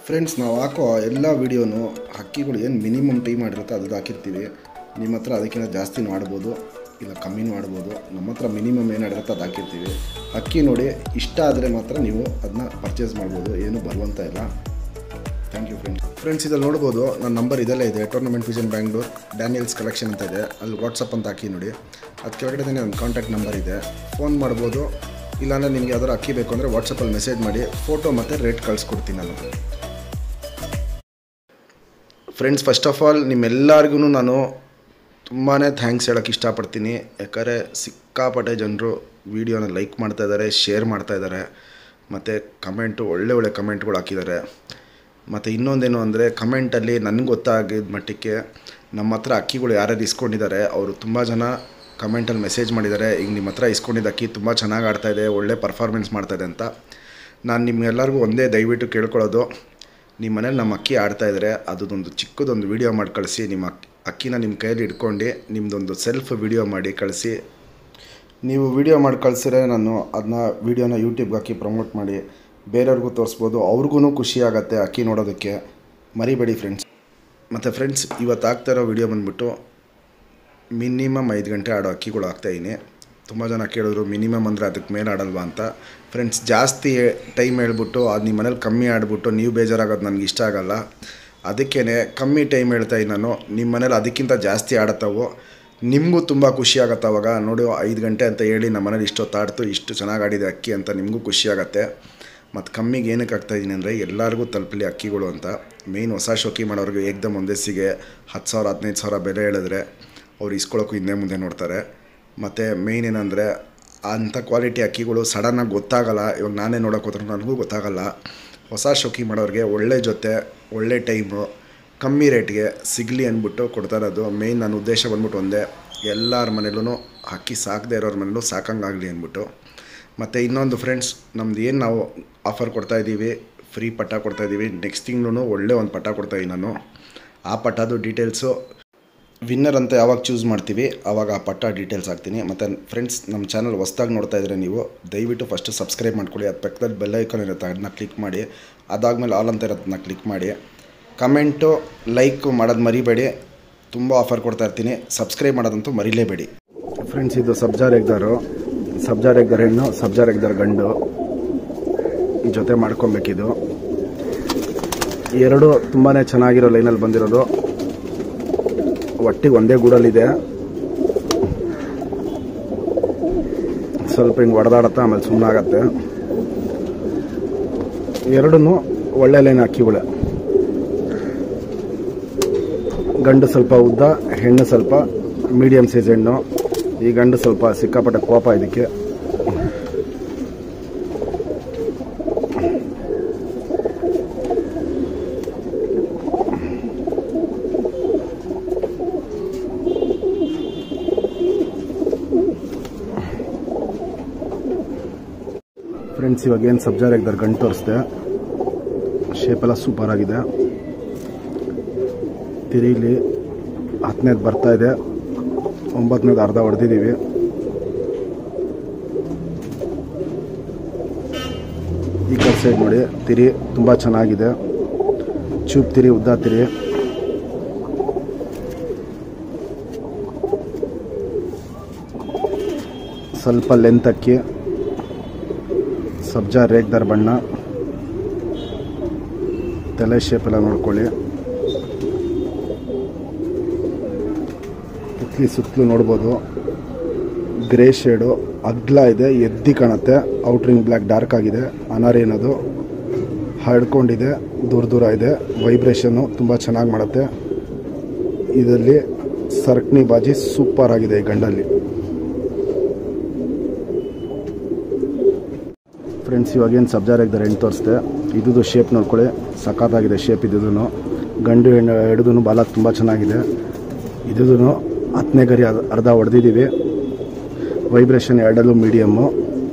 friends ನಾವು ಹಾಕೋ ಎಲ್ಲ ವೀಡಿಯೋನು ಹಕ್ಕಿಗಳು ಏನು ಮಿನಿಮಮ್ ಟೈಮ್ ಮಾಡಿರುತ್ತೆ ಅದು ಹಾಕಿರ್ತೀವಿ ನಿಮ್ಮ ಹತ್ರ ಅದಕ್ಕಿಂತ ಜಾಸ್ತಿನೂ ಆಡ್ಬೋದು ಇಲ್ಲ ಕಮ್ಮಿನೂ ಆಡ್ಬೋದು ನಮ್ಮ ಹತ್ರ ಮಿನಿಮಮ್ ಏನು ಆಡಿರುತ್ತೆ ಅದು ಹಾಕಿರ್ತೀವಿ ಹಕ್ಕಿ ನೋಡಿ ಇಷ್ಟ ಆದರೆ ಮಾತ್ರ ನೀವು ಅದನ್ನ ಪರ್ಚೇಸ್ ಮಾಡ್ಬೋದು ಏನು ಬರುವಂತ ಇಲ್ಲ ಥ್ಯಾಂಕ್ ಯು ಫ್ರೆಂಡ್ಸ್ ಫ್ರೆಂಡ್ಸ್ ಇದಲ್ಲಿ ನೋಡ್ಬೋದು ನನ್ನ ನಂಬರ್ ಇದೆಲ್ಲ ಇದೆ tournament vision Bangalore Daniels collection ಅಂತ ಇದೆ ಅಲ್ಲಿ ವಾಟ್ಸಪ್ ಅಂತ ಹಾಕಿ ನೋಡಿ ಅದು ಕೆಳಗಡೆ ನನ್ನ ಕಾಂಟ್ಯಾಕ್ಟ್ ನಂಬರ್ ಇದೆ ಫೋನ್ ಮಾಡ್ಬೋದು ಇಲ್ಲಾಂದರೆ ನಿಮಗೆ ಯಾವ್ದಾರು ಅಕ್ಕಿ ಬೇಕು ಅಂದರೆ ವಾಟ್ಸಪ್ಪಲ್ಲಿ ಮೆಸೇಜ್ ಮಾಡಿ ಫೋಟೋ ಮತ್ತು ರೇಟ್ ಕಳಿಸ್ಕೊಡ್ತೀನಿ ನಾನು ಫ್ರೆಂಡ್ಸ್ ಫಸ್ಟ್ ಆಫ್ ಆಲ್ ನಿಮ್ಮೆಲ್ಲರಿಗೂ ನಾನು ತುಂಬಾ ಥ್ಯಾಂಕ್ಸ್ ಹೇಳೋಕ್ಕೆ ಇಷ್ಟಪಡ್ತೀನಿ ಯಾಕಂದರೆ ಸಿಕ್ಕಾಪಟ್ಟೆ ಜನರು ವೀಡಿಯೋನ ಲೈಕ್ ಮಾಡ್ತಾ ಇದ್ದಾರೆ ಶೇರ್ ಮಾಡ್ತಾ ಇದ್ದಾರೆ ಮತ್ತು ಕಮೆಂಟು ಒಳ್ಳೆ ಒಳ್ಳೆ ಕಮೆಂಟ್ಗಳು ಹಾಕಿದ್ದಾರೆ ಮತ್ತು ಇನ್ನೊಂದೇನು ಅಂದರೆ ಕಮೆಂಟಲ್ಲಿ ನನಗೆ ಗೊತ್ತಾಗಿದ್ದ ಮಟ್ಟಕ್ಕೆ ನಮ್ಮ ಹತ್ರ ಅಕ್ಕಿಗಳು ಯಾರ್ಯಾರು ಇಸ್ಕೊಂಡಿದ್ದಾರೆ ಅವರು ತುಂಬ ಜನ ಕಮೆಂಟಲ್ಲಿ ಮೆಸೇಜ್ ಮಾಡಿದ್ದಾರೆ ಈಗ ನಿಮ್ಮ ಹತ್ರ ಇಸ್ಕೊಂಡಿದ್ದ ಅಕ್ಕಿ ತುಂಬ ಚೆನ್ನಾಗಿ ಆಡ್ತಾಯಿದೆ ಒಳ್ಳೆ ಪರ್ಫಾರ್ಮೆನ್ಸ್ ಮಾಡ್ತಾಯಿದೆ ಅಂತ ನಾನು ನಿಮ್ಗೆಲ್ಲರಿಗೂ ಒಂದೇ ದಯವಿಟ್ಟು ಕೇಳ್ಕೊಳ್ಳೋದು ನಿಮ್ಮ ಮನೇಲಿ ನಮ್ಮ ಅಕ್ಕಿ ಆಡ್ತಾಯಿದ್ರೆ ಅದೊಂದು ಚಿಕ್ಕದೊಂದು ವೀಡಿಯೋ ಮಾಡಿ ಕಳಿಸಿ ನಿಮ್ಮ ಅಕ್ಕಿ ಅಕ್ಕಿನ ನಿಮ್ಮ ಕೈಯಲ್ಲಿ ಇಟ್ಕೊಂಡು ನಿಮ್ಮದೊಂದು ಸೆಲ್ಫ್ ವೀಡಿಯೋ ಮಾಡಿ ಕಳಿಸಿ ನೀವು ವಿಡಿಯೋ ಮಾಡಿ ಕಳಿಸಿದ್ರೆ ನಾನು ಅದನ್ನ ವೀಡಿಯೋನ ಯೂಟ್ಯೂಬ್ಗೆ ಹಾಕಿ ಪ್ರಮೋಟ್ ಮಾಡಿ ಬೇರೆಯವ್ರಿಗೂ ತೋರಿಸ್ಬೋದು ಅವ್ರಿಗೂ ಖುಷಿ ಆಗುತ್ತೆ ಅಕ್ಕಿ ನೋಡೋದಕ್ಕೆ ಮರಿಬೇಡಿ ಫ್ರೆಂಡ್ಸ್ ಮತ್ತು ಫ್ರೆಂಡ್ಸ್ ಇವತ್ತು ಆಗ್ತಾ ಇರೋ ವಿಡಿಯೋ ಬಂದುಬಿಟ್ಟು ಮಿನಿಮಮ್ ಐದು ಗಂಟೆ ಆಡೋ ಅಕ್ಕಿಗಳು ಆಗ್ತಾಯಿದ್ದೀನಿ ತುಂಬ ಜನ ಕೇಳಿದ್ರು ಮಿನಿಮಮ್ ಅಂದರೆ ಅದಕ್ಕೆ ಮೇಲೆ ಆಡಲ್ವಾ ಅಂತ ಫ್ರೆಂಡ್ಸ್ ಜಾಸ್ತಿ ಟೈಮ್ ಹೇಳ್ಬಿಟ್ಟು ಅದು ನಿಮ್ಮ ಮನೇಲಿ ಕಮ್ಮಿ ಆಡ್ಬಿಟ್ಟು ನೀವು ಬೇಜಾರಾಗೋದು ನನಗೆ ಇಷ್ಟ ಆಗಲ್ಲ ಅದಕ್ಕೇ ಕಮ್ಮಿ ಟೈಮ್ ಹೇಳ್ತಾಯಿ ನಾನು ನಿಮ್ಮ ಮನೇಲಿ ಅದಕ್ಕಿಂತ ಜಾಸ್ತಿ ಆಡತ್ತವು ನಿಮಗೂ ತುಂಬ ಖುಷಿ ಆಗುತ್ತೆ ಅವಾಗ ನೋಡಿ ಐದು ಗಂಟೆ ಅಂತ ಹೇಳಿ ನಮ್ಮ ಮನೇಲಿ ಇಷ್ಟೊತ್ತು ಆಡ್ತು ಇಷ್ಟು ಚೆನ್ನಾಗಿ ಆಡಿದೆ ಅಕ್ಕಿ ಅಂತ ನಿಮಗೂ ಖುಷಿ ಆಗುತ್ತೆ ಮತ್ತು ಕಮ್ಮಿಗೆ ಏನಕ್ಕೆ ಆಗ್ತಾಯಿದ್ದೀನಿ ಅಂದರೆ ಎಲ್ಲರಿಗೂ ತಲುಪಲಿ ಅಕ್ಕಿಗಳು ಅಂತ ಮೇಯ್ನ್ ಹೊಸ ಶೋಕಿ ಮಾಡೋರಿಗೆ ಏಕ್ದಮ್ ಒಂದೇ ಸಿಗೆ ಹತ್ತು ಸಾವಿರ ಹದಿನೈದು ಸಾವಿರ ಬೆಲೆ ಹೇಳಿದ್ರೆ ಅವ್ರು ಇಸ್ಕೊಳ್ಳೋಕ್ಕೂ ಹಿಂದೆ ಮುಂದೆ ನೋಡ್ತಾರೆ ಮತ್ತು ಮೇಯ್ನ್ ಏನಂದರೆ ಅಂಥ ಕ್ವಾಲಿಟಿ ಅಕ್ಕಿಗಳು ಸಡನ್ನಾಗಿ ಗೊತ್ತಾಗಲ್ಲ ಇವಾಗ ನಾನೇ ನೋಡೋಕೆ ಹೋದ್ರೂ ನನಗೂ ಗೊತ್ತಾಗಲ್ಲ ಹೊಸ ಶೋಕಿ ಮಾಡೋರಿಗೆ ಒಳ್ಳೆ ಜೊತೆ ಒಳ್ಳೆ ಟೈಮು ಕಮ್ಮಿ ರೇಟ್ಗೆ ಸಿಗಲಿ ಅಂದ್ಬಿಟ್ಟು ಕೊಡ್ತಾ ಇರೋದು ಮೇಯ್ನ್ ನನ್ನ ಉದ್ದೇಶ ಬಂದ್ಬಿಟ್ಟು ಒಂದೇ ಎಲ್ಲರ ಮನೇಲೂ ಅಕ್ಕಿ ಸಾಕದೇ ಇರೋರ ಮನೇಲೂ ಸಾಕಂಗಾಗಲಿ ಅಂದ್ಬಿಟ್ಟು ಮತ್ತು ಇನ್ನೊಂದು ಫ್ರೆಂಡ್ಸ್ ನಮ್ದು ಏನು ನಾವು ಆಫರ್ ಕೊಡ್ತಾಯಿದ್ದೀವಿ ಫ್ರೀ ಪಟ್ಟ ಕೊಡ್ತಾಯಿದ್ದೀವಿ ನೆಕ್ಸ್ಟ್ ತಿಂಗಳು ಒಳ್ಳೆ ಒಂದು ಪಟ್ಟ ಕೊಡ್ತಾಯಿದ್ದೀನಿ ನಾನು ಆ ಪಟ್ಟದು ಡೀಟೇಲ್ಸು ವಿನ್ನರ್ ಅಂತ ಯಾವಾಗ ಚೂಸ್ ಮಾಡ್ತೀವಿ ಆವಾಗ ಆ ಪಟ್ಟ ಡೀಟೇಲ್ಸ್ ಹಾಕ್ತೀನಿ ಮತ್ತು ಫ್ರೆಂಡ್ಸ್ ನಮ್ಮ ಚಾನಲ್ ಹೊಸ್ದಾಗಿ ನೋಡ್ತಾ ಇದ್ರೆ ನೀವು ದಯವಿಟ್ಟು ಫಸ್ಟು ಸಬ್ಸ್ಕ್ರೈಬ್ ಮಾಡ್ಕೊಳ್ಳಿ ಅದು ಪಕ್ಕದಲ್ಲಿ ಬೆಲ್ ಐಕಾನ್ ಇರುತ್ತೆ ಅದನ್ನ ಕ್ಲಿಕ್ ಮಾಡಿ ಅದಾದಮೇಲೆ ಆಲ್ ಅಂತ ಇರೋದನ್ನ ಕ್ಲಿಕ್ ಮಾಡಿ ಕಮೆಂಟು ಲೈಕ್ ಮಾಡೋದು ಮರಿಬೇಡಿ ತುಂಬ ಆಫರ್ ಕೊಡ್ತಾ ಇರ್ತೀನಿ ಸಬ್ಸ್ಕ್ರೈಬ್ ಮಾಡೋದಂತೂ ಮರಿಲೇಬೇಡಿ ಫ್ರೆಂಡ್ಸ್ ಇದು ಸಬ್ಜಾರ್ ಎಗ್ದಾರು ಸಬ್ಜಾರ್ ಎಗ್ದಾರ್ ಹೆಣ್ಣು ಸಬ್ಜಾರ್ ಎಗ್ದಾರ್ ಗಂಡು ಈ ಜೊತೆ ಮಾಡ್ಕೊಬೇಕಿದು ಎರಡು ತುಂಬಾ ಚೆನ್ನಾಗಿರೋ ಲೈನಲ್ಲಿ ಬಂದಿರೋದು ಒಟ್ಟಿಗೆ ಒಂದೇ ಗೂಡಲ್ಲಿದೆ ಸ್ವಲ್ಪ ಹಿಂಗೆ ಹೊಡೆದಾಡತ್ತೆ ಆಮೇಲೆ ಸುಮ್ಮನಾಗತ್ತೆ ಎರಡೂ ಒಳ್ಳೆ ಲೈನ್ ಅಕ್ಕಿಗಳೇ ಗಂಡು ಸ್ವಲ್ಪ ಉದ್ದ ಹೆಣ್ಣು ಸ್ವಲ್ಪ ಮೀಡಿಯಮ್ ಸೈಜ್ ಹೆಣ್ಣು ಈ ಗಂಡು ಸ್ವಲ್ಪ ಸಿಕ್ಕಾಪಟ್ಟೆ ಕೋಪ ಇದಕ್ಕೆ ಫ್ರೆಂಡ್ಸ್ ಇವಾಗ ಏನು ಸಬ್ಜಾರ್ ಆಗಿದ್ದಾರೆ ಗಂಟು ತೋರಿಸ್ದೆ ಶೇಪೆಲ್ಲ ಸೂಪರ್ ಆಗಿದೆ ತಿರೀಲಿ ಹತ್ತನೇದು ಬರ್ತಾ ಇದೆ ಒಂಬತ್ತನೇದು ಅರ್ಧ ಹೊಡೆದಿದ್ದೀವಿ ಈ ಕಡೆ ಸೈಡ್ ನೋಡಿ ತಿರಿ ತುಂಬ ಚೆನ್ನಾಗಿದೆ ಚೂಪ್ ತಿರಿ ಉದ್ದ ತಿರಿ ಸ್ವಲ್ಪ ಲೆಂತ್ ಅಕ್ಕಿ ಸಬ್ಜಾ ರೇಗ್ದಾರ್ ಬಣ್ಣ ತಲೆ ಶೇಪ್ ಎಲ್ಲ ನೋಡ್ಕೊಳ್ಳಿ ಸುತ್ತಲಿ ಸುತ್ತಲೂ ನೋಡ್ಬೋದು ಗ್ರೇ ಶೇಡು ಅಗ್ಲ ಇದೆ ಎದ್ದಿ ಕಾಣುತ್ತೆ ಔಟ್ರಿಂಗ್ ಬ್ಲ್ಯಾಕ್ ಡಾರ್ಕ್ ಆಗಿದೆ ಅನಾರಿ ಅನ್ನೋದು ಹರಡ್ಕೊಂಡಿದೆ ದೂರ ದೂರ ಇದೆ ವೈಬ್ರೇಷನ್ನು ತುಂಬ ಚೆನ್ನಾಗಿ ಮಾಡುತ್ತೆ ಇದರಲ್ಲಿ ಸರ್ಕಣಿ ಬಾಜಿ ಸೂಪರ್ ಆಗಿದೆ ಈ ಗಂಡಲ್ಲಿ ಫ್ರೆಂಡ್ಸ್ ಇವಾಗ ಏನು ಸಬ್ಜಾರ್ ಆಗಿದ್ದಾರೆ ಹೆಣ್ಣು ತೋರಿಸ್ದೆ ಇದ್ದು ಶೇಪ್ ನೋಡ್ಕೊಳ್ಳಿ ಸಖತ್ತಾಗಿದೆ ಶೇಪ್ ಇದ್ದು ಗಂಡು ಹೆಣ್ಣು ಹಿಡಿದು ಬಾಲ ತುಂಬ ಚೆನ್ನಾಗಿದೆ ಇದ್ದು ಹತ್ತನೇ ಗರಿ ಅರ್ಧ- ಅರ್ಧ ಹೊಡೆದಿದ್ದೀವಿ ವೈಬ್ರೇಷನ್ ಎರಡಲ್ಲೂ ಮೀಡಿಯಮ್ಮು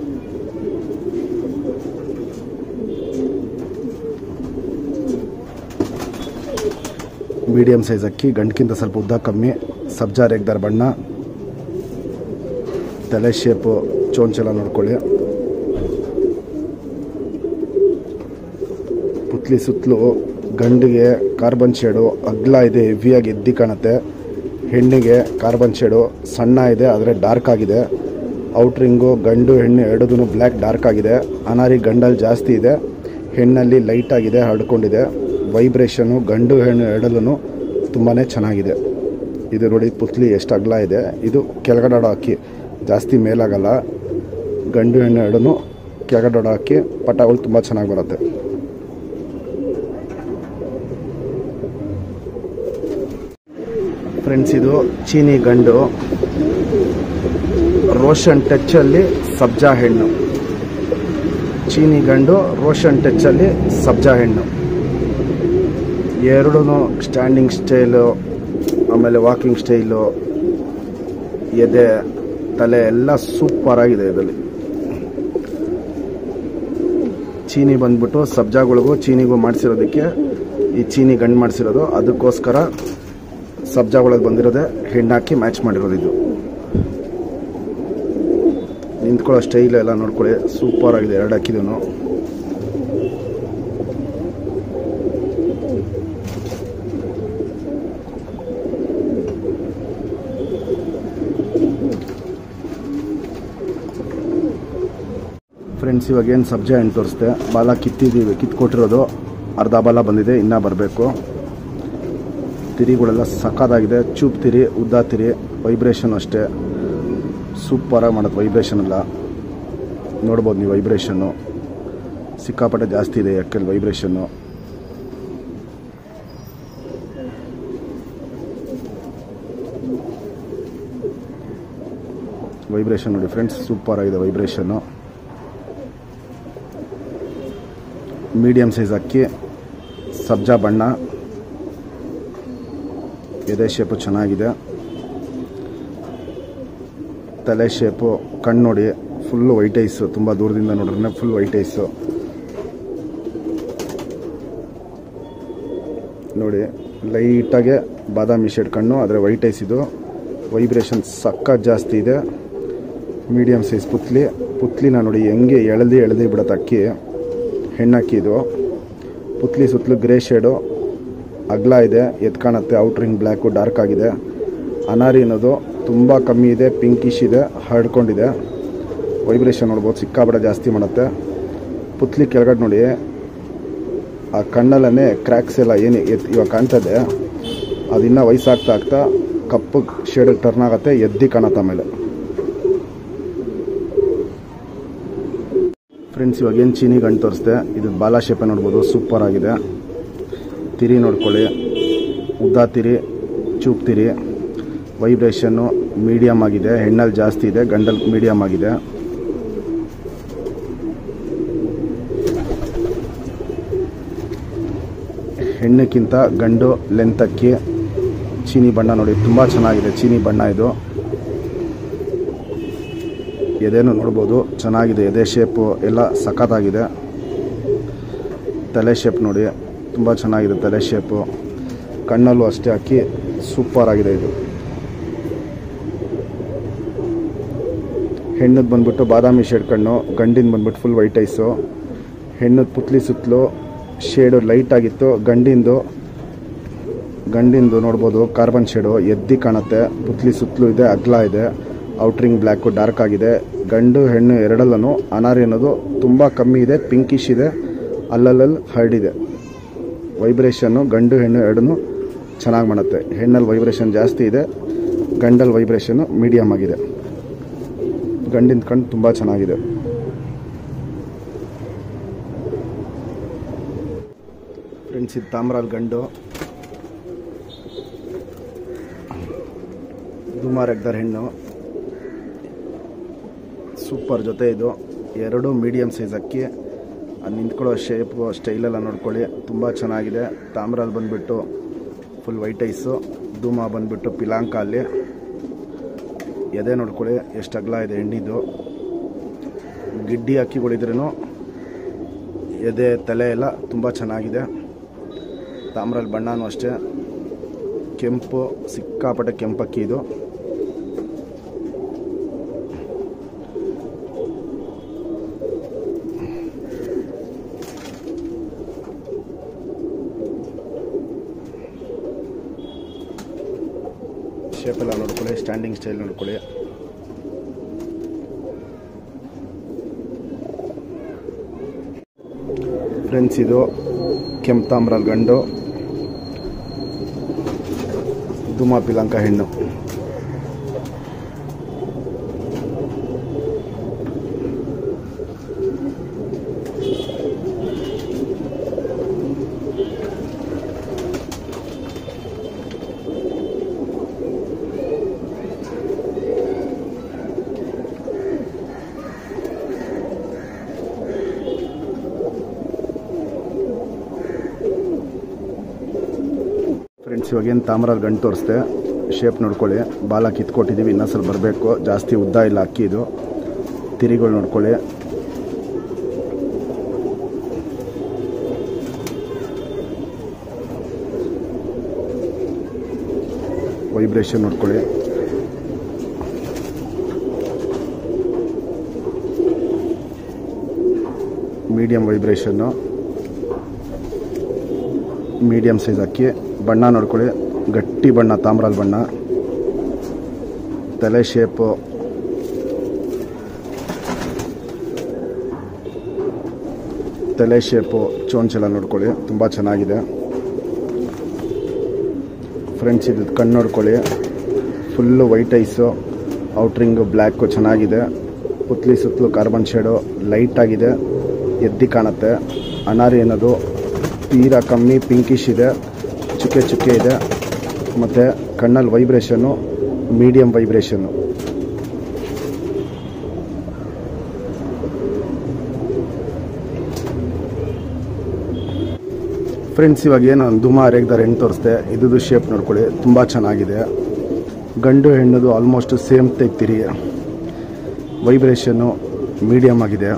ಮೀಡಿಯಮ್ ಸೈಜ್ ಅಕ್ಕಿ ಗಂಟಕ್ಕಿಂತ ಸ್ವಲ್ಪ ಉದ್ದ ಕಮ್ಮಿ ಸಬ್ಜಾರ್ ಎಗ್ದಾರ್ ಬಣ್ಣ ತಲೆ ಶೇಪು ಚೋಂಚೆಲ್ಲ ನೋಡ್ಕೊಳ್ಳಿ ಪುತ್ಲಿ ಸುತ್ತಲೂ ಗಂಡಿಗೆ ಕಾರ್ಬನ್ ಶೇಡು ಅಗ್ಲ ಇದೆ ಹೆವಿಯಾಗಿ ಎದ್ದಿ ಕಾಣುತ್ತೆ ಹೆಣ್ಣಿಗೆ ಕಾರ್ಬನ್ ಶೇಡು ಸಣ್ಣ ಇದೆ ಆದರೆ ಡಾರ್ಕ್ ಆಗಿದೆ ಔಟ್ರಿಂಗು ಗಂಡು ಹೆಣ್ಣು ಎರಡೂ ಬ್ಲ್ಯಾಕ್ ಡಾರ್ಕ್ ಆಗಿದೆ ಅನಾರಿ ಗಂಡಲ್ಲಿ ಜಾಸ್ತಿ ಇದೆ ಹೆಣ್ಣಲ್ಲಿ ಲೈಟ್ ಆಗಿದೆ ಹರಡ್ಕೊಂಡಿದೆ ವೈಬ್ರೇಷನು ಗಂಡು ಹೆಣ್ಣು ಎರಡಲ್ಲೂ ತುಂಬಾ ಚೆನ್ನಾಗಿದೆ ಇದು ನೋಡಿ ಪುತ್ಲಿ ಎಷ್ಟು ಅಗಲ ಇದೆ ಇದು ಕೆಳಗಡೆ ಅಕ್ಕಿ ಜಾಸ್ತಿ ಮೇಲಾಗಲ್ಲ ಗಂಡು ಹೆಣ್ಣು ಎರಡೂ ಕೆಳಗಡೆ ಅಕ್ಕಿ ಪಟಾಗಳು ತುಂಬ ಚೆನ್ನಾಗಿ ಬರುತ್ತೆ ಫ್ರೆಂಡ್ಸ್ ಇದು ಚೀನಿ ಗಂಡು ರೋಷನ್ ಟಚ್ಚಲ್ಲಿ ಸಬ್ಜಾ ಹೆಣ್ಣು ಚೀನಿ ಗಂಡು ರೋಷನ್ ಟಚ್ಚಲ್ಲಿ ಸಬ್ಜಾ ಹೆಣ್ಣು ಎರಡೂ ಸ್ಟ್ಯಾಂಡಿಂಗ್ ಸ್ಟೈಲು ಆಮೇಲೆ ವಾಕಿಂಗ್ ಸ್ಟೈಲು ಎದೆ ತಲೆ ಎಲ್ಲ ಸೂಪರ್ ಆಗಿದೆ ಇದರಲ್ಲಿ ಚೀನಿ ಬಂದ್ಬಿಟ್ಟು ಸಬ್ಜಾಗಳಿಗೂ ಚೀನಿಗೂ ಮಾಡಿಸಿರೋದಕ್ಕೆ ಈ ಚೀನಿ ಗಂಡು ಮಾಡಿಸಿರೋದು ಅದಕ್ಕೋಸ್ಕರ ಸಬ್ಜಾಗಳಿಗೆ ಬಂದಿರೋದೆ ಹೆಣ್ಣಾಕಿ ಮ್ಯಾಚ್ ಮಾಡಿರೋದು ಇದು ನಿಂತ್ಕೊಳ್ಳೋ ಸ್ಟೈಲ್ ಎಲ್ಲ ನೋಡ್ಕೊಳ್ಳಿ ಸೂಪರ್ ಆಗಿದೆ ಎರಡು ಹಾಕಿದೂ ಫ್ರೆಂಡ್ಸ್ ಇವಾಗ ಏನು ಸಬ್ಜಾ ಹಣ್ಣು ತೋರಿಸ್ದೆ ಬಾಲ ಕಿತ್ತಿದ್ದೀವಿ ಕಿತ್ಕೊಟ್ಟಿರೋದು ಅರ್ಧ ಬಾಲ ಬಂದಿದೆ ಇನ್ನೂ ಬರಬೇಕು ತಿರಿಗಳೆಲ್ಲ ಸಕ್ಕತ್ತಾಗಿದೆ ಚೂಪ್ ತಿರಿ ಉದ್ದ ತಿರಿ ವೈಬ್ರೇಷನ್ ಅಷ್ಟೇ ಸೂಪರಾಗಿ ಮಾಡುತ್ತೆ ವೈಬ್ರೇಷನ್ ಎಲ್ಲ ನೋಡ್ಬೋದು ನೀವು ವೈಬ್ರೇಷನ್ನು ಸಿಕ್ಕಾಪಟ್ಟೆ ಜಾಸ್ತಿ ಇದೆ ಯಾಕೆಲ್ಲಿ ವೈಬ್ರೇಷನ್ನು ವೈಬ್ರೇಷನ್ ನೋಡಿ ಫ್ರೆಂಡ್ಸ್ ಸೂಪರ್ ಆಗಿದೆ ವೈಬ್ರೇಷನ್ನು ಮೀಡಿಯಮ್ ಸೈಜ್ ಅಕ್ಕಿ ಸಬ್ಜಾ ಬಣ್ಣ ಎದೆ ಶೇಪು ಚೆನ್ನಾಗಿದೆ ತಲೆ ಶೇಪು ಕಣ್ಣು ನೋಡಿ ಫುಲ್ಲು ವೈಟ್ ಐಸು ತುಂಬ ದೂರದಿಂದ ನೋಡಿದ್ರೆ ಫುಲ್ ವೈಟ್ ಐಸು ನೋಡಿ ಲೈಟಾಗೆ ಬಾದಾಮಿ ಶೇಡ್ ಕಣ್ಣು ಆದರೆ ವೈಟ್ ಐಸ್ ಇದು ವೈಬ್ರೇಷನ್ ಸಕ್ಕ ಜಾಸ್ತಿ ಇದೆ ಮೀಡಿಯಮ್ ಸೈಜ್ ಪುತ್ಲಿ ಪುತ್ಲಿನ ನೋಡಿ ಹೆಂಗೆ ಎಳೆದಿ ಎಳೆದಿ ಬಿಡುತ್ತೆ ಅಕ್ಕಿ ಹೆಣ್ಣಕ್ಕಿ ಇದು ಪುತ್ಲಿ ಸುತ್ತಲೂ ಗ್ರೇ ಶೇಡು ಅಗ್ಲ ಇದೆ ಎತ್ ಕಾಣುತ್ತೆ ಔಟ್ರಿಂಗ್ ಬ್ಲ್ಯಾಕು ಡಾರ್ಕ್ ಆಗಿದೆ ಅನಾರಿ ಅನ್ನೋದು ತುಂಬ ಕಮ್ಮಿ ಇದೆ ಪಿಂಕಿಶ್ ಇದೆ ಹರಡ್ಕೊಂಡಿದೆ ವೈಬ್ರೇಷನ್ ನೋಡ್ಬೋದು ಸಿಕ್ಕಾಪಟ್ಟೆ ಜಾಸ್ತಿ ಮಾಡುತ್ತೆ ಪುತ್ಲಿ ಕೆಳಗಡೆ ನೋಡಿ ಆ ಕಣ್ಣಲ್ಲೇ ಕ್ರ್ಯಾಕ್ಸ್ ಎಲ್ಲ ಏನು ಎತ್ ಇವಾಗ ಕಾಣ್ತದೆ ಅದಿನ್ನೂ ವಯಸ್ಸಾಗ್ತಾ ಆಗ್ತಾ ಕಪ್ಪು ಶೇಡಿಗೆ ಟರ್ನ್ ಆಗುತ್ತೆ ಎದ್ದಿ ಕಾಣುತ್ತೆ ಆಮೇಲೆ ಫ್ರೆಂಡ್ಸ್ ಇವಾಗ ಏನು ಚೀನಿ ಗಂಟು ತೋರಿಸ್ದೆ ಇದು ಬಾಲ ಶೇಪೆ ನೋಡ್ಬೋದು ಸೂಪರ್ ಆಗಿದೆ ತಿರಿ ನೋಡ್ಕೊಳ್ಳಿ ಉದ್ದ ತಿರಿ ಚೂಪ್ ತಿರಿ ವೈಬ್ರೇಷನ್ನು ಮೀಡಿಯಮ್ ಆಗಿದೆ ಹೆಣ್ಣಲ್ಲಿ ಜಾಸ್ತಿ ಇದೆ ಗಂಡಲ್ಲಿ ಮೀಡಿಯಮ್ ಆಗಿದೆ ಹೆಣ್ಣಕ್ಕಿಂತ ಗಂಡು ಲೆಂತ್ ಅಕ್ಕಿ ಚೀನಿ ಬಣ್ಣ ನೋಡಿ ತುಂಬ ಚೆನ್ನಾಗಿದೆ ಚೀನಿ ಬಣ್ಣ ಇದು ಎದೆನೂ ನೋಡ್ಬೋದು ಚೆನ್ನಾಗಿದೆ ಎದೆ ಶೇಪು ಎಲ್ಲ ಸಖತ್ತಾಗಿದೆ ತಲೆ ಶೇಪ್ ನೋಡಿ ತುಂಬ ಚೆನ್ನಾಗಿದೆ ತಲೆ ಶೇಪು ಕಣ್ಣಲ್ಲೂ ಅಷ್ಟೇ ಅಕ್ಕಿ ಸೂಪರ್ ಆಗಿದೆ ಇದು ಹೆಣ್ಣದು ಬಂದ್ಬಿಟ್ಟು ಬಾದಾಮಿ ಶೇಡ್ ಕಣ್ಣು ಗಂಡಿನ ಬಂದ್ಬಿಟ್ಟು ಫುಲ್ ವೈಟ್ ಐಸು ಹೆಣ್ಣದ ಪುತ್ಲಿ ಸುತ್ತಲೂ ಶೇಡು ಲೈಟ್ ಆಗಿತ್ತು ಗಂಡಿಂದು ಗಂಡಿಂದು ನೋಡ್ಬೋದು ಕಾರ್ಬನ್ ಶೇಡು ಎದ್ದಿ ಕಾಣುತ್ತೆ ಪುತ್ಲಿ ಸುತ್ತಲೂ ಇದೆ ಅಗ್ಲ ಇದೆ ಔಟ್ರಿಂಗ್ ಬ್ಲ್ಯಾಕು ಡಾರ್ಕ್ ಆಗಿದೆ ಗಂಡು ಹೆಣ್ಣು ಎರಡಲ್ಲೂ ಅನಾರಿ ಅನ್ನೋದು ತುಂಬ ಕಮ್ಮಿ ಇದೆ ಪಿಂಕಿಶ್ ಇದೆ ಅಲ್ಲಲ್ಲಲ್ಲಿ ಹರಡಿದೆ ವೈಬ್ರೇಷನ್ನು ಗಂಡು ಹೆಣ್ಣು ಎರಡೂ ಚೆನ್ನಾಗಿ ಮಾಡುತ್ತೆ ಹೆಣ್ಣಲ್ಲಿ ವೈಬ್ರೇಷನ್ ಜಾಸ್ತಿ ಇದೆ ಗಂಡಲ್ಲಿ ವೈಬ್ರೇಷನ್ನು ಮೀಡಿಯಮ್ ಆಗಿದೆ ಗಂಡಿನ ಕಣ್ಣು ತುಂಬ ಚೆನ್ನಾಗಿದೆ ಫ್ರೆಂಡ್ಸ್ ಇದು ತಾಮ್ರಾಲ್ ಗಂಡು ದುಮಾರ್ ಎಗ್ದರ್ ಹೆಣ್ಣು ಸೂಪರ್ ಜೊತೆ ಇದು ಎರಡು ಮೀಡಿಯಮ್ ಸೈಜ್ ಅಕ್ಕಿ ಅದು ನಿಂತ್ಕೊಳ್ಳೋ ಶೇಪು ಸ್ಟೈಲೆಲ್ಲ ನೋಡ್ಕೊಳ್ಳಿ ತುಂಬ ಚೆನ್ನಾಗಿದೆ ತಾಮ್ರಲ್ಲಿ ಬಂದುಬಿಟ್ಟು ಫುಲ್ ವೈಟ್ ಐಸು ಧೂಮ ಬಂದುಬಿಟ್ಟು ಪಿಲಾಂಕ ಅಲ್ಲಿ ಎದೆ ನೋಡ್ಕೊಳ್ಳಿ ಎಷ್ಟು ಅಗಲ ಇದೆ ಎಣ್ಣಿದು ಗಿಡ್ಡಿ ಅಕ್ಕಿಗಳಿದ್ರೂ ಎದೆ ತಲೆ ಎಲ್ಲ ತುಂಬ ಚೆನ್ನಾಗಿದೆ ತಾಮ್ರಲ್ಲಿ ಬಣ್ಣನೂ ಅಷ್ಟೇ ಕೆಂಪು ಸಿಕ್ಕಾಪಟ್ಟೆ ಕೆಂಪಕ್ಕಿ ಇದು ಶೇಪ್ ಎಲ್ಲ ನೋಡ್ಕೊಳ್ಳಿ ಸ್ಟ್ಯಾಂಡಿಂಗ್ ಸ್ಟೈಲ್ ನೋಡ್ಕೊಳ್ಳಿ ಫ್ರೆಂಡ್ಸ್ ಇದು ಕೆಂಪ್ತಾಮ್ರಲ್ ಗಂಡು ದುಮಾ ಪಿಲಂಕ ಹೆಣ್ಣು ಫ್ರೆಂಡ್ಸ್ ಇವಾಗೇನು ತಾಮ್ರಲ್ಲಿ ಗಂಟು ತೋರಿಸ್ದೆ ಶೇಪ್ ನೋಡ್ಕೊಳ್ಳಿ ಬಾಲ ಕಿತ್ಕೊಟ್ಟಿದ್ದೀವಿ ಇನ್ನೊಂದ್ಸಲ ಬರಬೇಕು ಜಾಸ್ತಿ ಉದ್ದ ಇಲ್ಲ ಅಕ್ಕಿ ಇದು ತಿರಿಗಳು ನೋಡ್ಕೊಳ್ಳಿ ವೈಬ್ರೇಷನ್ ನೋಡ್ಕೊಳ್ಳಿ ಮೀಡಿಯಂ ವೈಬ್ರೇಷನ್ನು ಮೀಡಿಯಂ ಸೈಜ್ ಅಕ್ಕಿ ಬಣ್ಣ ನೋಡ್ಕೊಳ್ಳಿ ಗಟ್ಟಿ ಬಣ್ಣ ತಾಮ್ರಾಲ್ ಬಣ್ಣ ತಲೆ ಶೇಪು ತಲೆ ಶೇಪು ಚೋಂಚೆಲ್ಲ ನೋಡ್ಕೊಳ್ಳಿ ತುಂಬ ಚೆನ್ನಾಗಿದೆ ಫ್ರೆಂಡ್ಸ್ ಇದು ಕಣ್ಣು ನೋಡ್ಕೊಳ್ಳಿ full white eyes outring black ಚೆನ್ನಾಗಿದೆ ಪುತ್ಲಿ ಸುತ್ತಲೂ ಕಾರ್ಬನ್ ಶೇಡು ಲೈಟ್ ಆಗಿದೆ ಎದ್ದಿ ಕಾಣುತ್ತೆ ಅನಾರಿ ಅನ್ನೋದು ತೀರಾ ಕಮ್ಮಿ ಪಿಂಕಿಶ್ ಇದೆ ಚುಕ್ಕೆ ಚುಕ್ಕೆ ಇದೆ ಮತ್ತು ಕಣ್ಣಲ್ಲಿ ವೈಬ್ರೇಷನ್ನು ಮೀಡಿಯಂ ವೈಬ್ರೇಷನ್ನು ಫ್ರೆಂಡ್ಸ್ ಇವಾಗ ಏನು ದುಮಾ ರೇಗ್ದಾರೆ ಹೆಣ್ಣು ತೋರಿಸ್ದೆ ಇದ್ದು ಶೇಪ್ ನೋಡ್ಕೊಳ್ಳಿ ತುಂಬ ಚೆನ್ನಾಗಿದೆ ಗಂಡು ಹೆಣ್ಣದು ಆಲ್ಮೋಸ್ಟ್ ಸೇಮ್ ತೆಗ್ತೀರಿ ವೈಬ್ರೇಷನ್ನು ಮೀಡಿಯಮ್ ಆಗಿದೆ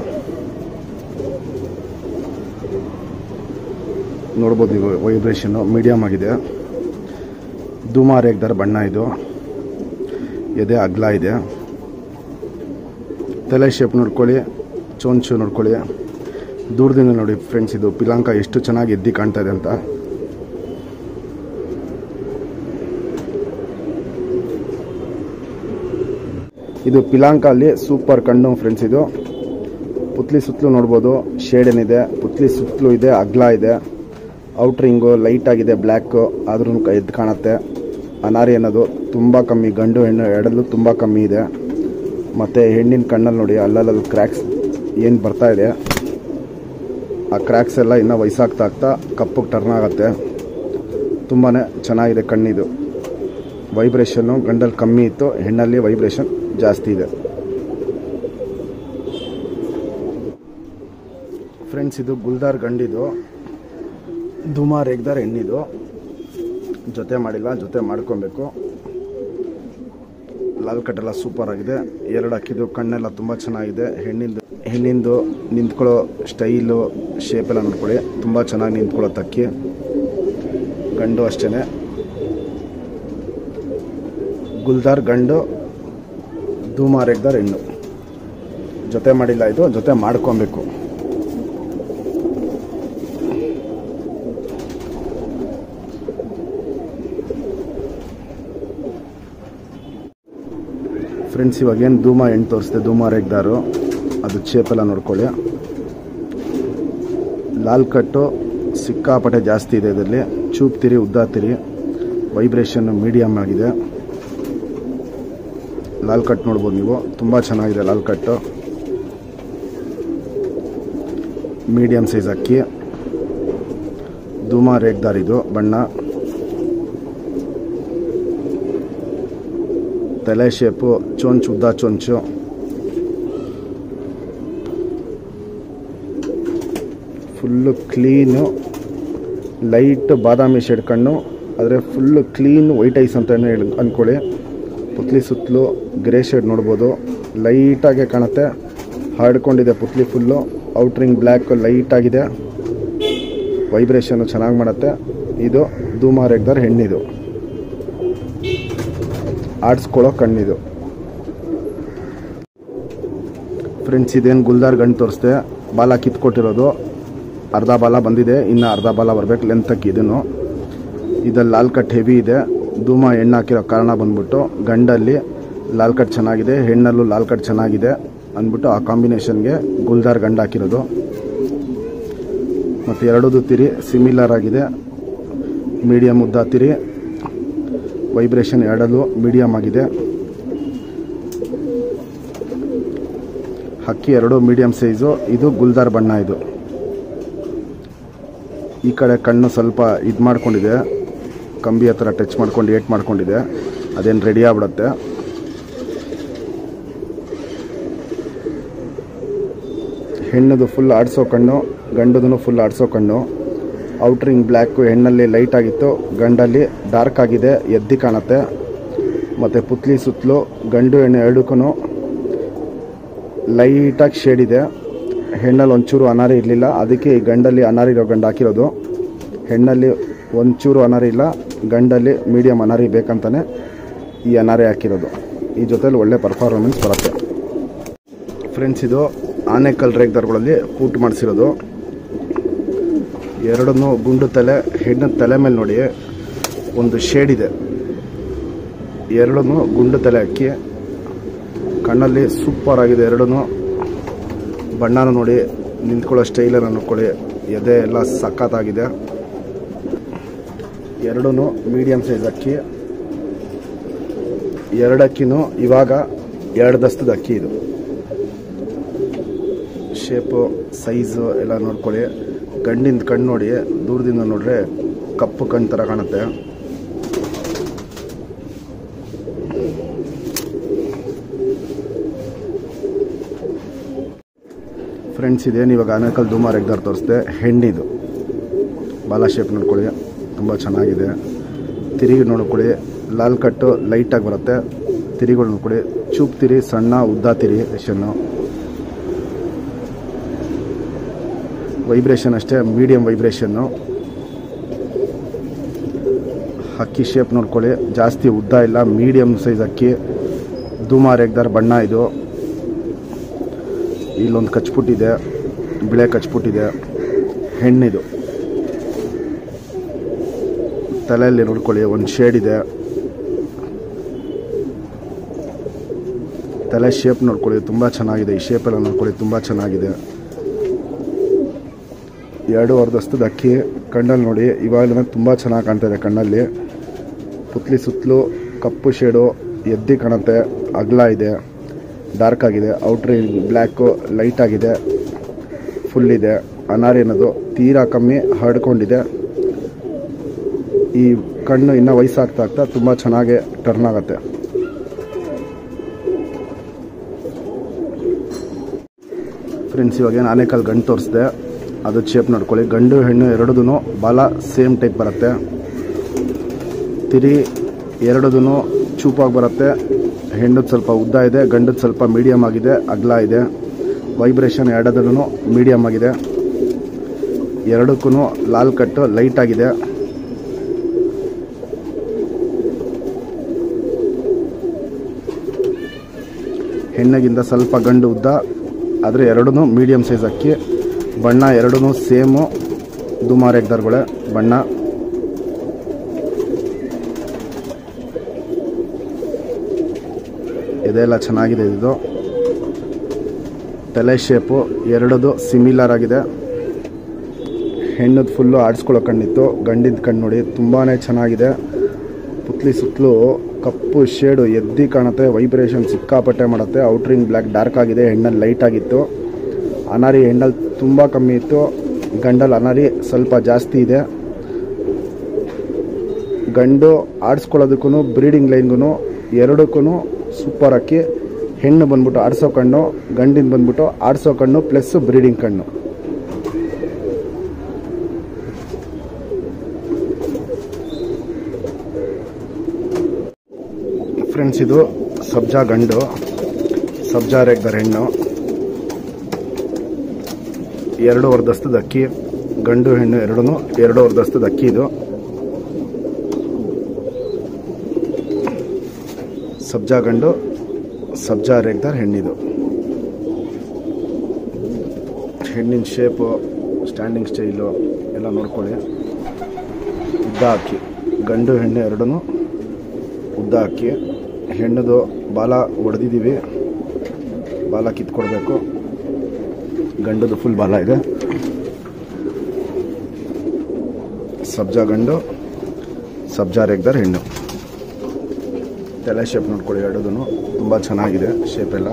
ನೋಡ್ಬೋದು ನೀವು ವೈಬ್ರೇಷನ್ನು ಮೀಡಿಯಮ್ ಆಗಿದೆ ಧೂಮ ರೇಗ್ದಾರ ಬಣ್ಣ ಇದು ಎದೆ ಅಗ್ಲ ಇದೆ ತಲೆ ಶೇಪ್ ನೋಡ್ಕೊಳ್ಳಿ ಚೋಂಚು ನೋಡ್ಕೊಳ್ಳಿ ದೂರದಿಂದ ನೋಡಿ ಫ್ರೆಂಡ್ಸ್ ಇದು ಪಿಲಾಂಕ ಎಷ್ಟು ಚೆನ್ನಾಗಿ ಎದ್ದಿ ಕಾಣ್ತಾ ಇದೆ ಅಂತ ಇದು ಪಿಲಾಂಕ ಅಲ್ಲಿ ಸೂಪರ್ ಕಣ್ಣು ಫ್ರೆಂಡ್ಸ್ ಇದು ಪುತ್ಲಿ ಸುತ್ತಲೂ ನೋಡ್ಬೋದು ಶೇಡ್ ಏನಿದೆ ಪುತ್ಲಿ ಸುತ್ತಲೂ ಇದೆ ಅಗ್ಲ ಇದೆ ಔಟ್ರಿಂಗು ಲೈಟ್ ಆಗಿದೆ ಬ್ಲ್ಯಾಕು ಆದ್ರೂ ಎದ್ದು ಕಾಣುತ್ತೆ ಅನಾರಿ ಅನ್ನೋದು ತುಂಬ ಕಮ್ಮಿ ಗಂಡು ಹೆಣ್ಣು ಎರಡಲ್ಲೂ ತುಂಬ ಕಮ್ಮಿ ಇದೆ ಮತ್ತು ಹೆಣ್ಣಿನ ಕಣ್ಣಲ್ಲಿ ನೋಡಿ ಅಲ್ಲಲ್ಲಿ ಕ್ರ್ಯಾಕ್ಸ್ ಏನು ಬರ್ತಾ ಇದೆ ಆ ಕ್ರ್ಯಾಕ್ಸ್ ಎಲ್ಲ ಇನ್ನೂ ವಯಸ್ಸಾಗ್ತಾ ಆಗ್ತಾ ಕಪ್ಪಗೆ ಟರ್ನ್ ಆಗುತ್ತೆ ತುಂಬಾ ಚೆನ್ನಾಗಿದೆ ಕಣ್ಣಿದು ವೈಬ್ರೇಷನ್ನು ಗಂಡಲ್ಲಿ ಕಮ್ಮಿ ಇತ್ತು ಹೆಣ್ಣಲ್ಲಿ ವೈಬ್ರೇಷನ್ ಜಾಸ್ತಿ ಇದೆ ಫ್ರೆಂಡ್ಸ್ ಇದು ಗುಲ್ದಾರ್ ಗಂಡಿದು ದುಮಾರ್ ಎಗ್ದಾರ್ ಹೆಣ್ಣಿದು ಜೊತೆ ಮಾಡಿಲ್ಲ ಜೊತೆ ಮಾಡ್ಕೊಬೇಕು ಲಾಲ್ ಕಟ್ ಎಲ್ಲ ಸೂಪರ್ ಆಗಿದೆ ಎರಡು ಅಕ್ಕಿದು ಕಣ್ಣೆಲ್ಲ ತುಂಬ ಚೆನ್ನಾಗಿದೆ ಹೆಣ್ಣಿಂದು ಹೆಣ್ಣಿಂದು ನಿಂತ್ಕೊಳ್ಳೋ ಸ್ಟೈಲು ಶೇಪ್ ಎಲ್ಲ ನೋಡ್ಕೊಳ್ಳಿ ತುಂಬ ಚೆನ್ನಾಗಿ ನಿಂತ್ಕೊಳ್ಳೋ ಅಕ್ಕಿ ಗಂಡು ಅಷ್ಟೇ ಗುಲ್ದಾರ್ ಗಂಡು ಧೂಮಾರ್ ಎಗ್ದಾರ್ ಹೆಣ್ಣು ಜೊತೆ ಮಾಡಿಲ್ಲ ಇದು ಜೊತೆ ಮಾಡ್ಕೊಬೇಕು ಫ್ರೆಂಡ್ಸ್ ಇವಾಗ ಏನು ಧೂಮ ಹೆಣ್ಣು ತೋರಿಸ್ದೆ ಧೂಮ ರೇಗ್ದಾರು ಅದು ಶೇಪೆಲ್ಲ ನೋಡ್ಕೊಳ್ಳಿ ಲಾಲ್ ಕಟ್ಟು ಸಿಕ್ಕಾಪಟ್ಟೆ ಜಾಸ್ತಿ ಇದೆ ಇದರಲ್ಲಿ ಚೂಪ್ ತಿರಿ ಉದ್ದ ತಿರಿ ವೈಬ್ರೇಷನ್ ಮೀಡಿಯಮ್ ಆಗಿದೆ ಲಾಲ್ ಕಟ್ ನೋಡ್ಬೋದು ನೀವು ತುಂಬ ಚೆನ್ನಾಗಿದೆ ಲಾಲ್ ಕಟ್ಟು ಮೀಡಿಯಮ್ ಸೈಜ್ ಅಕ್ಕಿ ಧೂಮ ರೇಗ್ದಾರ್ ಇದು ಬಣ್ಣ ತಲೆ ಶೇಪು ಚೊಂಚು ಉದ್ದ ಚೊಂಚು ಫುಲ್ಲು ಕ್ಲೀನು ಲೈಟ್ ಬಾದಾಮಿ ಶೇಡ್ ಕಣ್ಣು ಆದರೆ ಫುಲ್ಲು ಕ್ಲೀನ್ ವೈಟ್ ಐಸ್ ಅಂತ ಹೇಳಿ ಅಂದ್ಕೊಳ್ಳಿ ಪುತ್ಲಿ ಸುತ್ತಲೂ ಗ್ರೇ ಶೇಡ್ ನೋಡ್ಬೋದು ಲೈಟಾಗೆ ಕಾಣುತ್ತೆ ಹರಡ್ಕೊಂಡಿದೆ ಪುತ್ಲಿ ಫುಲ್ಲು ಔಟ್ರಿಂಗ್ ಬ್ಲ್ಯಾಕ್ ಲೈಟಾಗಿದೆ ವೈಬ್ರೇಷನ್ನು ಚೆನ್ನಾಗಿ ಮಾಡುತ್ತೆ ಇದು ಧೂಮಾರ್ ಎಗ್ದಾರ್ ಹೆಣ್ಣಿದು ಆಡಿಸ್ಕೊಳ್ಳೋ ಕಣ್ಣಿದು ಫ್ರೆಂಡ್ಸ್ ಇದೇನು ಗುಲ್ದಾರ್ ಗಂಡು ತೋರಿಸ್ದೆ ಬಾಲ ಕಿತ್ಕೊಟ್ಟಿರೋದು ಅರ್ಧ ಬಾಲ ಬಂದಿದೆ ಇನ್ನು ಅರ್ಧ ಬಾಲ ಬರ್ಬೇಕು ಲೆಂತ್ ಅಕ್ಕಿ ಇದನ್ನು ಇದಲ್ಲಿ ಲಾಲ್ ಕಟ್ ಹೆವಿ ಇದೆ ಧೂಮ ಹೆಣ್ಣು ಹಾಕಿರೋ ಕಾರಣ ಬಂದ್ಬಿಟ್ಟು ಗಂಡಲ್ಲಿ ಲಾಲ್ ಕಟ್ ಚೆನ್ನಾಗಿದೆ ಹೆಣ್ಣಲ್ಲೂ ಲಾಲ್ ಕಟ್ ಚೆನ್ನಾಗಿದೆ ಅಂದ್ಬಿಟ್ಟು ಆ ಕಾಂಬಿನೇಷನ್ಗೆ ಗುಲ್ದಾರ್ ಗಂಡು ಹಾಕಿರೋದು ಮತ್ತು ಎರಡೂ ತಿರಿ ಸಿಮಿಲರ್ ಆಗಿದೆ ಮೀಡಿಯಮ್ ಉದ್ದ ತಿರಿ ವೈಬ್ರೇಷನ್ ಎರಡಲ್ಲೂ ಮೀಡಿಯಮ್ ಆಗಿದೆ ಹಕ್ಕಿ ಎರಡು ಮೀಡಿಯಮ್ ಸೈಜು ಇದು ಗುಲ್ದಾರ್ ಬಣ್ಣ ಇದು ಈ ಕಡೆ ಕಣ್ಣು ಸ್ವಲ್ಪ ಇದು ಮಾಡ್ಕೊಂಡಿದೆ ಕಂಬಿ ಹತ್ರ ಟಚ್ ಮಾಡ್ಕೊಂಡು ಏಟ್ ಮಾಡ್ಕೊಂಡಿದೆ ಅದೇನು ರೆಡಿ ಆಗ್ಬಿಡುತ್ತೆ ಹೆಣ್ಣದು ಫುಲ್ ಆಡಿಸೋ ಕಣ್ಣು ಗಂಡದೂ ಫುಲ್ ಆಡಿಸೋ ಕಣ್ಣು ಔಟ್ರಿಂಗ್ ಬ್ಲ್ಯಾಕು ಹೆಣ್ಣಲ್ಲಿ ಲೈಟ್ ಆಗಿತ್ತು ಗಂಡಲ್ಲಿ ಡಾರ್ಕ್ ಆಗಿದೆ ಎದ್ದಿ ಕಾಣುತ್ತೆ ಮತ್ತು ಪುತ್ಲಿ ಸುತ್ತಲೂ ಗಂಡು ಹೆಣ್ಣು ಎರಡಕ್ಕೂ ಲೈಟಾಗಿ ಶೇಡ್ ಇದೆ ಹೆಣ್ಣಲ್ಲಿ ಒಂಚೂರು ಅನಾರಿ ಇರಲಿಲ್ಲ ಅದಕ್ಕೆ ಈ ಗಂಡಲ್ಲಿ ಅನಾರಿ ಇರೋ ಗಂಡು ಹಾಕಿರೋದು ಹೆಣ್ಣಲ್ಲಿ ಒಂಚೂರು ಅನಾರಿ ಇಲ್ಲ ಗಂಡಲ್ಲಿ ಮೀಡಿಯಮ್ ಅನಾರಿ ಬೇಕಂತಾನೆ ಈ ಅನಾರಿ ಹಾಕಿರೋದು ಈ ಜೊತೆಲಿ ಒಳ್ಳೆ ಪರ್ಫಾರ್ಮೆನ್ಸ್ ಬರುತ್ತೆ ಫ್ರೆಂಡ್ಸ್ ಇದು ಆನೆಕಲ್ ರೇಗ್ದಾರ್ಗಳಲ್ಲಿ ಪೂಟ್ ಮಾಡಿಸಿರೋದು ಎರಡನ್ನೂ ಗುಂಡು ತಲೆ ಹೆಣ್ಣಿನ ತಲೆ ಮೇಲೆ ನೋಡಿ ಒಂದು ಶೇಡ್ ಇದೆ ಎರಡನ್ನೂ ಗುಂಡು ತಲೆ ಹಾಕಿ ಕಣ್ಣಲ್ಲಿ ಸೂಪರ್ ಆಗಿದೆ ಎರಡೂ ಬಣ್ಣನ ನೋಡಿ ನಿಂತ್ಕೊಳ್ಳೋ ಸ್ಟೈಲನ್ನು ನೋಡ್ಕೊಳ್ಳಿ ಎದೆ ಎಲ್ಲ ಸಖತ್ತಾಗಿದೆ ಎರಡೂ ಮೀಡಿಯಮ್ ಸೈಜ್ ಅಕ್ಕಿ ಎರಡು ಅಕ್ಕಿನೂ ಇವಾಗ ಎರಡು ದಸ್ತದ ಅಕ್ಕಿ ಇದು ಶೇಪು ಸೈಜು ಎಲ್ಲ ನೋಡ್ಕೊಳ್ಳಿ ಗಂಡಿಂದ ಕಣ್ಣು ನೋಡಿ ದೂರದಿಂದ ನೋಡ್ರೆ ಕಪ್ಪು ಕಣ್ಣು ಥರ ಕಾಣುತ್ತೆ ಫ್ರೆಂಡ್ಸ್ ಇದೇನು ಇವಾಗ ಆನೇಕಲ್ ಧೂಮಾರ್ ಎಗ್ದಾರ್ ತೋರಿಸ್ದೆ ಹೆಣ್ಣಿದು ಬಾಲ ಶೇಪ್ ನೋಡ್ಕೊಳ್ಳಿ ತುಂಬ ಚೆನ್ನಾಗಿದೆ ತಿರುಗಿ ನೋಡ್ಕೊಳ್ಳಿ ಲಾಲ್ ಕಟ್ಟು ಲೈಟಾಗಿ ಬರುತ್ತೆ ತಿರಿಗಳು ನೋಡ್ಕೊಳ್ಳಿ ಚೂಪ್ ತಿರಿ ಸಣ್ಣ ಉದ್ದ ತಿರಿ ರೇಷನ್ನು ವೈಬ್ರೇಷನ್ ಅಷ್ಟೇ ಮೀಡಿಯಮ್ ವೈಬ್ರೇಷನ್ನು ಅಕ್ಕಿ ಶೇಪ್ ನೋಡ್ಕೊಳ್ಳಿ ಜಾಸ್ತಿ ಉದ್ದ ಇಲ್ಲ ಮೀಡಿಯಮ್ ಸೈಜ್ ಅಕ್ಕಿ ಧೂಮಾರ್ ಎಗ್ದಾರ್ ಬಣ್ಣ ಇದು ಇಲ್ಲೊಂದು ಕಚ್ಪುಟ್ಟಿದೆ ಬಿಳೆ ಕಚ್ಪುಟ್ಟಿದೆ ಹೆಣ್ಣಿದು ತಲೆಯಲ್ಲಿ ನೋಡ್ಕೊಳ್ಳಿ ಒಂದು ಶೇಡ್ ಇದೆ ತಲೆ ಶೇಪ್ ನೋಡ್ಕೊಳ್ಳಿ ತುಂಬ ಚೆನ್ನಾಗಿದೆ ಈ ಶೇಪೆಲ್ಲ ನೋಡ್ಕೊಳ್ಳಿ ತುಂಬ ಚೆನ್ನಾಗಿದೆ ಎರಡು ಅರ್ಧಸ್ತದ ಅಕ್ಕಿ ಕಣ್ಣಲ್ಲಿ ನೋಡಿ ಇವಾಗಲೂ ತುಂಬ ಚೆನ್ನಾಗಿ ಕಾಣ್ತಾ ಇದೆ ಕಣ್ಣಲ್ಲಿ ಪುತ್ಲಿ ಸುತ್ತಲೂ ಕಪ್ಪು ಶೇಡು ಎದ್ದಿ ಕಾಣುತ್ತೆ ಅಗಲ ಇದೆ ಡಾರ್ಕ್ ಆಗಿದೆ ಔಟ್ರಿ ಬ್ಲ್ಯಾಕು ಲೈಟ್ ಆಗಿದೆ ಫುಲ್ ಇದೆ ಅನಾರಿ ಅನ್ನೋದು ತೀರಾ ಕಮ್ಮಿ ಹರಡ್ಕೊಂಡಿದೆ ಈ ಕಣ್ಣು ಇನ್ನೂ ವಯಸ್ಸಾಗ್ತಾ ಆಗ್ತಾ ತುಂಬ ಚೆನ್ನಾಗಿ ಟರ್ನ್ ಆಗುತ್ತೆ ಫ್ರೆಂಡ್ಸ್ ಇವಾಗ ಏನು ಆನೆಕಲ್ ಗಂಡು ತೋರಿಸಿದೆ ಅದು ಶೇಪ್ ನೋಡ್ಕೊಳ್ಳಿ ಗಂಡು ಹೆಣ್ಣು ಎರಡೂ ಬಾಲ ಸೇಮ್ ಟೈಪ್ ಬರುತ್ತೆ ತಿರಿ ಎರಡೂ ಚೂಪಾಗಿ ಬರುತ್ತೆ ಹೆಣ್ಣದು ಸ್ವಲ್ಪ ಉದ್ದ ಇದೆ ಗಂಡದು ಸ್ವಲ್ಪ ಮೀಡಿಯಮ್ ಆಗಿದೆ ಅಗಲ ಇದೆ ವೈಬ್ರೇಷನ್ ಎರಡದೂ ಮೀಡಿಯಮ್ ಆಗಿದೆ ಎರಡಕ್ಕೂ ಲಾಲ್ ಕಟ್ಟು ಲೈಟ್ ಆಗಿದೆ ಹೆಣ್ಣಿಗಿಂತ ಸ್ವಲ್ಪ ಗಂಡು ಉದ್ದ ಆದರೆ ಎರಡೂ ಮೀಡಿಯಮ್ ಸೈಜ್ ಅಕ್ಕಿ ಬಣ್ಣ ಎರಡೂ ಸೇಮು ದುಮಾರ್ ಎಗ್ದಾರ್ಗಳೇ ಬಣ್ಣ ಇದೆಲ್ಲ ಚೆನ್ನಾಗಿದೆ ಇದು ತಲೆ ಶೇಪು ಎರಡದು ಸಿಮಿಲರ್ ಆಗಿದೆ ಹೆಣ್ಣದು ಫುಲ್ಲು ಆಡಿಸ್ಕೊಳ್ಳೋ ಕಣ್ಣಿತ್ತು ಗಂಡಿದ ಕಣ್ಣು ನೋಡಿ ತುಂಬಾ ಚೆನ್ನಾಗಿದೆ ಪುತ್ಲಿ ಸುತ್ತಲೂ ಕಪ್ಪು ಶೇಡು ಎದ್ದಿ ಕಾಣುತ್ತೆ ವೈಬ್ರೇಷನ್ ಸಿಕ್ಕಾಪಟ್ಟೆ ಮಾಡುತ್ತೆ ಔಟ್ರಿಂಗ್ ಬ್ಲ್ಯಾಕ್ ಡಾರ್ಕ್ ಆಗಿದೆ ಹೆಣ್ಣಲ್ಲಿ ಲೈಟ್ ಆಗಿತ್ತು ಅನಾರಿ ಹೆಣ್ಣಲ್ಲಿ ತುಂಬ ಕಮ್ಮಿ ಇತ್ತು ಗಂಡಲ್ಲಿ ಅನಾರಿ ಸ್ವಲ್ಪ ಜಾಸ್ತಿ ಇದೆ ಗಂಡು ಆಡಿಸ್ಕೊಳ್ಳೋದಕ್ಕೂ ಬ್ರೀಡಿಂಗ್ ಲೈನ್ಗೂ ಎರಡಕ್ಕೂ ಸೂಪರ್ ಅಕ್ಕಿ ಹೆಣ್ಣು ಬಂದ್ಬಿಟ್ಟು ಆಡಿಸೋ ಕಣ್ಣು ಗಂಡಿನ ಬಂದ್ಬಿಟ್ಟು ಆಡಿಸೋ ಕಣ್ಣು ಪ್ಲಸ್ ಬ್ರೀಡಿಂಗ್ ಕಣ್ಣು ಫ್ರೆಂಡ್ಸ್ ಇದು ಸಬ್ಜಾ ಗಂಡು ಸಬ್ಜಾ ರೇಗ್ದರ್ ಹೆಣ್ಣು ಎರಡು ವರ್ಧಸ್ತದ ಅಕ್ಕಿ ಗಂಡು ಹೆಣ್ಣು ಎರಡೂ ಎರಡು ವರ್ಧಸ್ತದ ಅಕ್ಕಿ ಇದು ಸಬ್ಜಾ ಗಂಡು ಸಬ್ಜಾ ರೇಗ್ದಾರ್ ಹೆಣ್ಣಿದು ಹೆಣ್ಣಿನ ಶೇಪು ಸ್ಟ್ಯಾಂಡಿಂಗ್ ಸ್ಟೈಲು ಎಲ್ಲ ನೋಡ್ಕೊಳ್ಳಿ ಉದ್ದ ಅಕ್ಕಿ ಗಂಡು ಹೆಣ್ಣು ಎರಡೂ ಉದ್ದ ಅಕ್ಕಿ ಹೆಣ್ಣದು ಬಾಲ ಹೊಡೆದಿದ್ದೀವಿ ಬಾಲ ಕಿತ್ಕೊಡ್ಬೇಕು ಗಂಡದು ಫುಲ್ ಬಾಲ ಇದೆ ಸಬ್ಜಾ ಗಂಡು ಸಬ್ಜಾ ರೇಗ್ದರ್ ಹೆಣ್ಣು ತಲೆ ಶೇಪ್ ನೋಡ್ಕೊಳ್ಳಿ ಎರಡದೂ ತುಂಬ ಚೆನ್ನಾಗಿದೆ ಶೇಪ್ ಎಲ್ಲ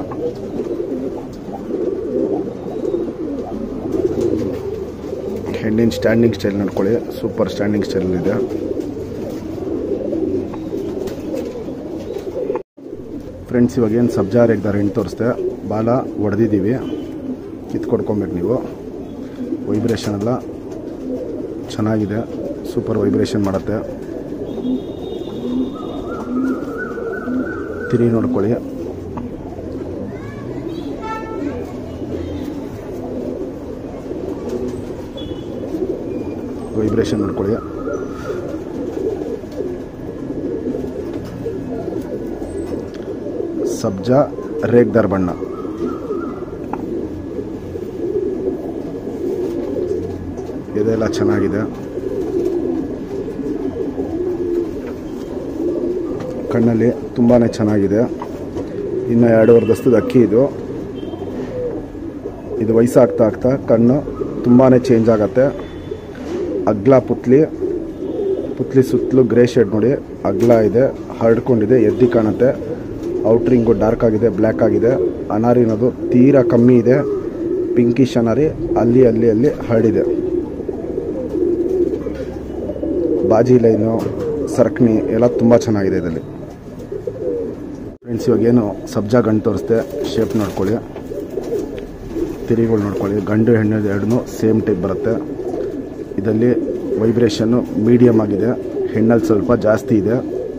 ಹೆಣ್ಣಿನ ಸ್ಟ್ಯಾಂಡಿಂಗ್ ಸ್ಟೈಲ್ ನೋಡ್ಕೊಳ್ಳಿ ಸೂಪರ್ ಸ್ಟ್ಯಾಂಡಿಂಗ್ ಸ್ಟೈಲ್ ಇದೆ ಫ್ರೆಂಡ್ಸ್ ಇವಾಗ ಏನು ಸಬ್ಜಾ ರೇಗ್ದಾರ ಹೆಣ್ಣು ತೋರಿಸ್ದೆ ಬಾಲ ಹೊಡೆದಿದ್ದೀವಿ ಕಿತ್ಕೊಡ್ಕೊಬೇಕು ನೀವು ವೈಬ್ರೇಷನ್ ಎಲ್ಲ ಚೆನ್ನಾಗಿದೆ ಸೂಪರ್ ವೈಬ್ರೇಷನ್ ಮಾಡುತ್ತೆ ತಿರಿ ನೋಡ್ಕೊಳ್ಳಿ ವೈಬ್ರೇಷನ್ ನೋಡ್ಕೊಳ್ಳಿ ಸಬ್ಜಾ ರೇಗ್ದಾರ್ ಬಣ್ಣ ಇದೆಲ್ಲ ಚೆನ್ನಾಗಿದೆ ಕಣ್ಣಲ್ಲಿ ತುಂಬಾ ಚೆನ್ನಾಗಿದೆ ಇನ್ನು ಎರಡೂವರೆ ದಸ್ತದ ಅಕ್ಕಿ ಇದು ಇದು ವಯಸ್ಸಾಗ್ತಾ ಆಗ್ತಾ ಕಣ್ಣು ತುಂಬಾ ಚೇಂಜ್ ಆಗುತ್ತೆ ಅಗ್ಲ ಪುತ್ಲಿ ಪುತ್ಲಿ ಸುತ್ತಲೂ ಗ್ರೇ ಶೇಡ್ ನೋಡಿ ಅಗ್ಲ ಇದೆ ಹರಡ್ಕೊಂಡಿದೆ ಎದ್ದಿ ಕಾಣುತ್ತೆ ಔಟ್ರಿಂಗು ಡಾರ್ಕ್ ಆಗಿದೆ ಬ್ಲ್ಯಾಕ್ ಆಗಿದೆ ಅನಾರಿ ಅನ್ನೋದು ತೀರಾ ಕಮ್ಮಿ ಇದೆ ಪಿಂಕಿಶ್ ಅನಾರಿ ಅಲ್ಲಿ ಅಲ್ಲಿ ಅಲ್ಲಿ ಹರಡಿದೆ ಬಾಜಿ ಲೈನು ಸರ್ಕಣಿ ಎಲ್ಲ ತುಂಬ ಚೆನ್ನಾಗಿದೆ ಇದರಲ್ಲಿ ಫ್ರೆಂಡ್ಸ್ ಇವಾಗ ಏನು ಸಬ್ಜಾ ಗಂಡು ತೋರಿಸ್ದೆ ಶೇಪ್ ನೋಡ್ಕೊಳ್ಳಿ ತಿರಿಗಳು ನೋಡ್ಕೊಳ್ಳಿ ಗಂಡು ಹೆಣ್ಣು ಎರಡೂ ಸೇಮ್ ಟೈಪ್ ಬರುತ್ತೆ ಇದರಲ್ಲಿ ವೈಬ್ರೇಷನ್ನು ಮೀಡಿಯಮ್ ಆಗಿದೆ ಹೆಣ್ಣಲ್ಲಿ ಸ್ವಲ್ಪ ಜಾಸ್ತಿ ಇದೆ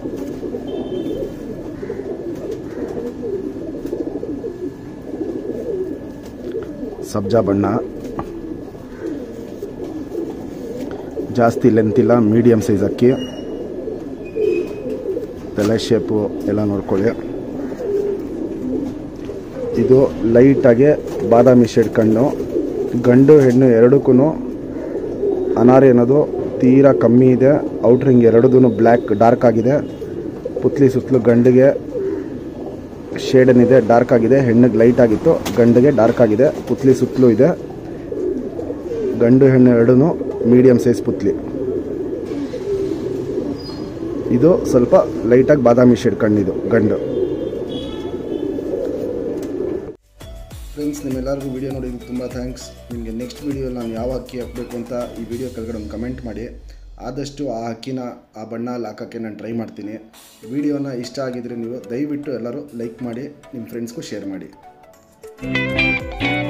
ಸಬ್ಜಾ ಬಣ್ಣ ಜಾಸ್ತಿ ಲೆಂತ್ ಇಲ್ಲ ಮೀಡಿಯಮ್ ಸೈಜ್ ಅಕ್ಕಿ ತಲೆ ಶೇಪು ಎಲ್ಲ ನೋಡ್ಕೊಳ್ಳಿ ಇದು ಲೈಟಾಗಿ ಬಾದಾಮಿ ಶೇಡ್ ಕಣ್ಣು ಗಂಡು ಹೆಣ್ಣು ಎರಡಕ್ಕೂ ಅನಾರಿ ಅನ್ನೋದು ತೀರಾ ಕಮ್ಮಿ ಇದೆ ಔಟ್ರಿಂಗ್ ಎರಡೂ ಬ್ಲ್ಯಾಕ್ ಡಾರ್ಕ್ ಆಗಿದೆ ಪುತ್ಲಿ ಸುತ್ತಲೂ ಗಂಡಿಗೆ ಶೇಡ್ ಏನಿದೆ ಡಾರ್ಕ್ ಆಗಿದೆ ಹೆಣ್ಣಿಗೆ ಲೈಟ್ ಆಗಿತ್ತು ಗಂಡಿಗೆ ಡಾರ್ಕ್ ಆಗಿದೆ ಪುತ್ಲಿ ಸುತ್ತಲೂ ಇದೆ ಗಂಡು ಹೆಣ್ಣು ಎರಡೂ ಮೀಡಿಯಮ್ ಸೈಜ್ ಪುತ್ಲಿ ಇದು ಸ್ವಲ್ಪ ಲೈಟಾಗಿ ಬಾದಾಮಿ ಶೇಡ್ ಕಣ್ಣಿದು ಗಂಡು ಫ್ರೆಂಡ್ಸ್ ನಿಮ್ಮೆಲ್ಲರಿಗೂ ವಿಡಿಯೋ ನೋಡಿದ್ದಕ್ಕೆ ತುಂಬ ಥ್ಯಾಂಕ್ಸ್ ನಿಮಗೆ ನೆಕ್ಸ್ಟ್ ವಿಡಿಯೋ ನಾನು ಯಾವ ಅಕ್ಕಿ ಹಾಕಬೇಕು ಅಂತ ಈ ವಿಡಿಯೋ ಕೆಳಗಡೆ ಒಂದು ಕಮೆಂಟ್ ಮಾಡಿ ಆದಷ್ಟು ಆ ಅಕ್ಕಿನ ಆ ಬಣ್ಣ ಅಲ್ಲಿ ಹಾಕೋಕ್ಕೆ ನಾನು ಟ್ರೈ ಮಾಡ್ತೀನಿ ವಿಡಿಯೋನ ಇಷ್ಟ ಆಗಿದ್ರೆ ನೀವು ದಯವಿಟ್ಟು ಎಲ್ಲರೂ ಲೈಕ್ ಮಾಡಿ ನಿಮ್ಮ ಫ್ರೆಂಡ್ಸ್ಗೂ ಶೇರ್ ಮಾಡಿ